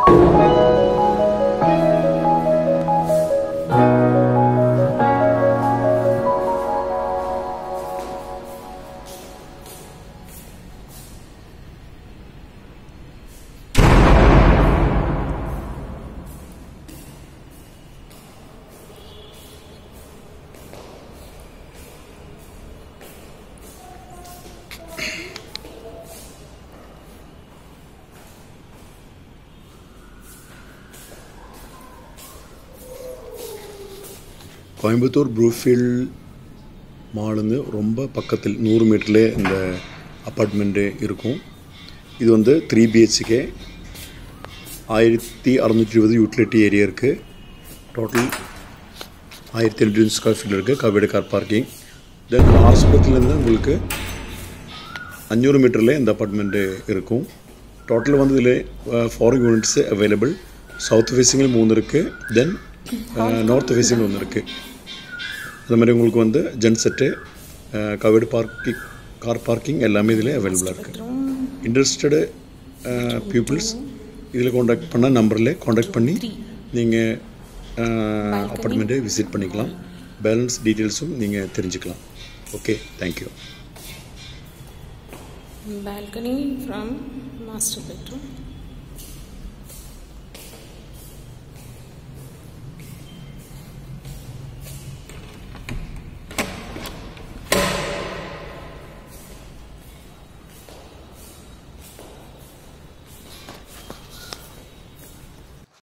கோயம்புத்தூர் ப்ரூஃபீல்ட் மாலுன்னு ரொம்ப பக்கத்தில் நூறு மீட்டர்லேயே இந்த அப்பார்ட்மெண்ட்டு இருக்கும் இது வந்து த்ரீ பிஹெச்கே ஆயிரத்தி அறநூற்றி இருபது யூட்டிலிட்டி ஏரியா இருக்குது டோட்டல் ஆயிரத்தி எண்ணூற்றி ஸ்கொயர் ஃபீட் இருக்குது கவேடு கார் பார்க்கிங் தென் ஆஸ்பத்திரிலேருந்து உங்களுக்கு அஞ்சூறு மீட்டரில் இந்த அப்பார்ட்மெண்ட்டு இருக்கும் டோட்டல் வந்து இதில் ஃபாரின் யூனிட்ஸு அவைலபிள் சவுத் ஃபேஸிங்கில் மூணு இருக்குது தென் நார்த் ஃபேஸிங்கில் ஒன்று இருக்குது அது மாதிரி உங்களுக்கு வந்து genset covered parking car parking எல்லாமே இதில் அவைலபிளாக இருக்குது இன்ட்ரெஸ்டடு பீப்புள்ஸ் இதில் காண்டாக்ட் பண்ண நம்பரில் காண்டாக்ட் பண்ணி நீங்கள் அப்பார்ட்மெண்ட்டை விசிட் பண்ணிக்கலாம் பேலன்ஸ் டீட்டெயில்ஸும் நீங்கள் தெரிஞ்சுக்கலாம் okay thank you balcony from master bedroom